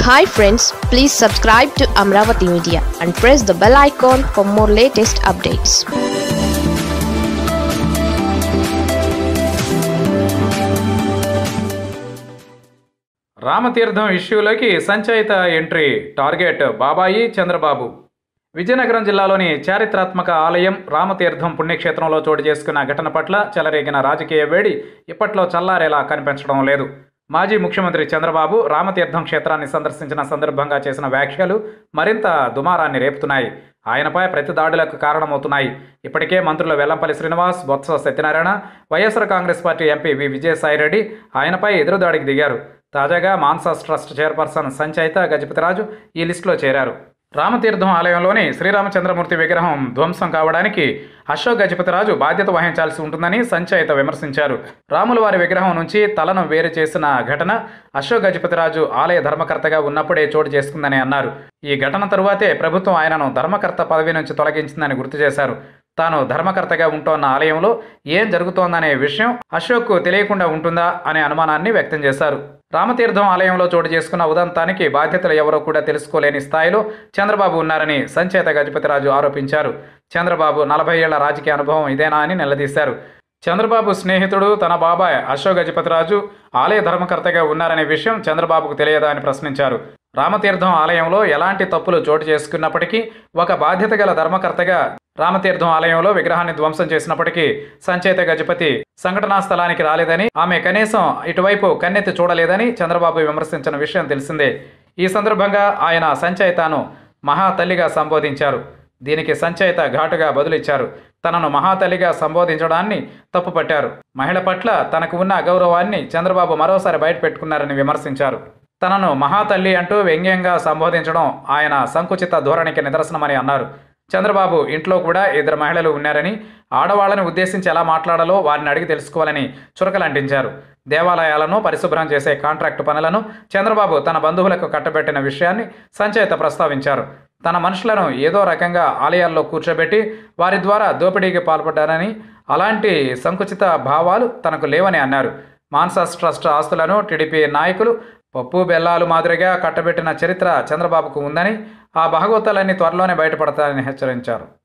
hi friends please subscribe to Amaravati media and press the bell icon for more latest updates Ramatheertham ఇష్యూలోకి Sanchaita entry target బాబాయి చంద్రబాబు విజయనగరం జిల్లాలోని చారిత్రాత్మక ఆలయం రామతీర్థం పుణ్యక్షేత్రంలో చోటు చేసుకున్న ఘటన పట్ల చెలరేగిన రాజకీయ వేడి ఇప్పట్లో చల్లారేలా కనిపించడం లేదు మాజీ ముఖ్యమంత్రి చంద్రబాబు రామతీర్థం క్షేత్రాన్ని సందర్శించిన సందర్భంగా చేసిన వ్యాఖ్యలు మరింత దుమారాన్ని రేపుతున్నాయి ఆయనపై ప్రతి దాడులకు కారణమవుతున్నాయి ఇప్పటికే మంత్రులు Vellampalli Srinivas Botsa Satyanarayana YSR Congress party MP V Vijayasaireddy ఆయనపై ఎదురుదాడికి దిగారు తాజాగా మాన్సాస్ ట్రస్ట్ చైర్పర్సన్ సంచయిత గజపతిరాజు ఈ లిస్టులో చేరారు రామతీర్థం ఆలయంలోని శ్రీరామచంద్రమూర్తి విగ్రహం ధ్వంసం కావడానికి అశోక్ గజపతిరాజు బాధ్యత వహించాల్సి ఉంటుందని సంచయిత విమర్శించారు రాముల వారి విగ్రహం నుంచి తలను వేరు చేసిన ఘటన అశోక్ గజపతిరాజు ఆలయ ధర్మకర్తగా ఉన్నప్పుడే చోటు చేసుకుందని అన్నారు ఈ ఘటన తరువాతే ప్రభుత్వం ఆయనను ధర్మకర్త పదవి నుంచి తొలగించిందని గుర్తు చేశారు తాను ధర్మకర్తగా ఉంటోన్న ఆలయంలో ఏం జరుగుతోందనే విషయం అశోక్కు తెలియకుండా ఉంటుందా అనే అనుమానాన్ని వ్యక్తం చేశారు రామతీర్థం ఆలయంలో చోటు చేసుకున్న ఉదంతానికి బాధ్యతలు ఎవరో కూడా తెలుసుకోలేని స్థాయిలో చంద్రబాబు ఉన్నారని సంచేత గజపతిరాజు ఆరోపించారు చంద్రబాబు నలభై ఏళ్ల రాజకీయ అనుభవం ఇదేనా అని నిలదీశారు చంద్రబాబు స్నేహితుడు తన బాబాయ్ అశోక్ గజపతిరాజు ఆలయ ధర్మకర్తగా ఉన్నారనే విషయం చంద్రబాబుకు తెలియదా అని ప్రశ్నించారు రామతీర్థం ఆలయంలో ఎలాంటి తప్పులు చోటు చేసుకున్నప్పటికీ ఒక బాధ్యత గల ధర్మకర్తగా రామతీర్థం ఆలయంలో విగ్రహాన్ని ధ్వంసం చేసినప్పటికీ సంచేత గజపతి సంఘటనా స్థలానికి రాలేదని ఆమె కనీసం ఇటువైపు కన్నెత్తి చూడలేదని చంద్రబాబు విమర్శించిన విషయం తెలిసిందే ఈ సందర్భంగా ఆయన సంచయితను మహాతల్లిగా సంబోధించారు దీనికి సంచయిత ఘాటుగా బదులిచ్చారు తనను మహాతల్లిగా సంబోధించడాన్ని తప్పుపట్టారు మహిళ పట్ల తనకు ఉన్న అగౌరవాన్ని చంద్రబాబు మరోసారి బయటపెట్టుకున్నారని విమర్శించారు తనను మహాతల్లి అంటూ వ్యంగ్యంగా సంబోధించడం ఆయన సంకుచిత ధోరణికి నిదర్శనమని అన్నారు చంద్రబాబు ఇంట్లో కూడా ఇద్దరు మహిళలు ఉన్నారని ఆడవాళ్ళని ఉద్దేశించి ఎలా మాట్లాడాలో వారిని అడిగి తెలుసుకోవాలని చురకలంటించారు దేవాలయాలను పరిశుభ్రం చేసే కాంట్రాక్టు పనులను చంద్రబాబు తన బంధువులకు కట్టబెట్టిన విషయాన్ని సంచయిత ప్రస్తావించారు తన మనుషులను ఏదో రకంగా ఆలయాల్లో కూర్చోబెట్టి వారి ద్వారా దోపిడీకి పాల్పడ్డారని అలాంటి సంకుచిత భావాలు తనకు లేవని అన్నారు మాన్సాస్ ట్రస్ట్ ఆస్తులను టీడీపీ నాయకులు పప్పు బెల్లాలు మాదిరిగా కట్టబెట్టిన చరిత్ర చంద్రబాబుకు ఉందని ఆ భాగవతాలన్నీ త్వరలోనే బయటపడతారని హెచ్చరించారు